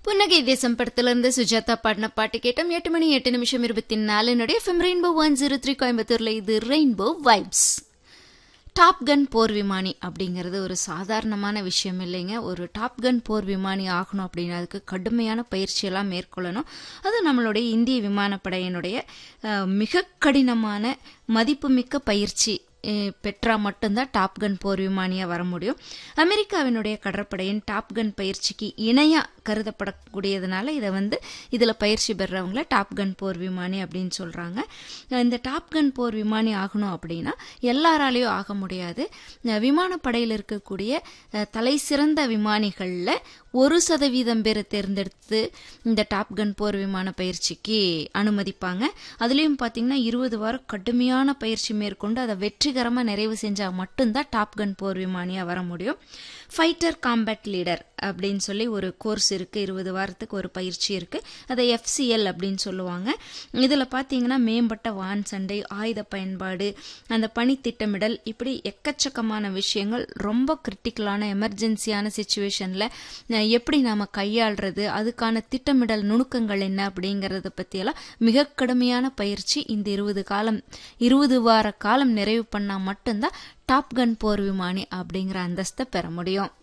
புன்னகை தேசம் படத்திலிருந்து சுஜாதா பாடின பாட்டு கேட்டோம் எட்டு மணி எட்டு நிமிஷம் இருபத்தி நாலுனுடைய FM rainbow one zero three கோயம்புத்தூர்ல இது ரெயின்போ வைப்ஸ் டாப் கன் போர் விமானி அப்படிங்கிறது ஒரு சாதாரணமான விஷயம் இல்லைங்க ஒரு டாப் கன் போர் விமானி ஆகணும் அப்படின்னா அதுக்கு கடுமையான பயிற்சியெல்லாம் மேற்கொள்ளணும் அது நம்மளுடைய இந்திய விமானப்படையினுடைய அஹ், மிக கடினமான மதிப்புமிக்க பயிற்சி அஹ், பெற்றா மட்டும்தான் டாப் கன் போர் விமானியா வர முடியும் அமெரிக்காவினுடைய கடற்படையின் டாப் கன் பயிற்சிக்கு இணையா கருதப்படக்கூடியதுனால இதை வந்து இதில் பயிற்சி பெறவங்கள டாப் கன் போர் விமானி அப்படின்னு சொல்றாங்க இந்த டாப் கன் போர் விமானி ஆகணும் அப்படின்னா எல்லாராலையும் ஆக முடியாது அஹ், விமானப்படையில் இருக்கக்கூடிய அஹ், தலை சிறந்த விமானிகளில் ஒரு சதவீதம் பேரை தேர்ந்தெடுத்து இந்த டாப் கன் போர் விமான பயிற்சிக்கு அனுமதிப்பாங்க அதுலேயும் பார்த்தீங்கன்னா இருபது வாரம் கடுமையான பயிற்சி மேற்கொண்டு அதை வெற்றிகரமாக நிறைவு செஞ்சால் மட்டும்தான் டாப் கன் போர் விமானியாக வர முடியும் ஃபைட்டர் காம்பேட் லீடர் அப்படின்னு சொல்லி ஒரு கோர்ஸ் இருக்கு இருபது வாரத்துக்கு ஒரு பயிற்சி இருக்கு அதை எஃப்சிஎல் அப்படின்னு சொல்லுவாங்க இதில் பார்த்தீங்கன்னா மேம்பட்ட வான் சண்டை ஆயுத பயன்பாடு அந்த பணி திட்டமிடல் இப்படி எக்கச்சக்கமான விஷயங்கள் ரொம்ப கிரிட்டிக்கலான எமர்ஜென்சியான சுச்சுவேஷனில் எப்படி நாம கையாள்றது அதுக்கான திட்டமிடல் நுணுக்கங்கள் என்ன அப்படிங்கறத பற்றியெல்லாம் மிக கடுமையான பயிற்சி இந்த இருபது காலம் இருபது வார காலம் நிறைவு பண்ணால் மட்டும்தான் டாப் கன் போர் விமானி அப்படிங்கிற அந்தஸ்தை பெற முடியும்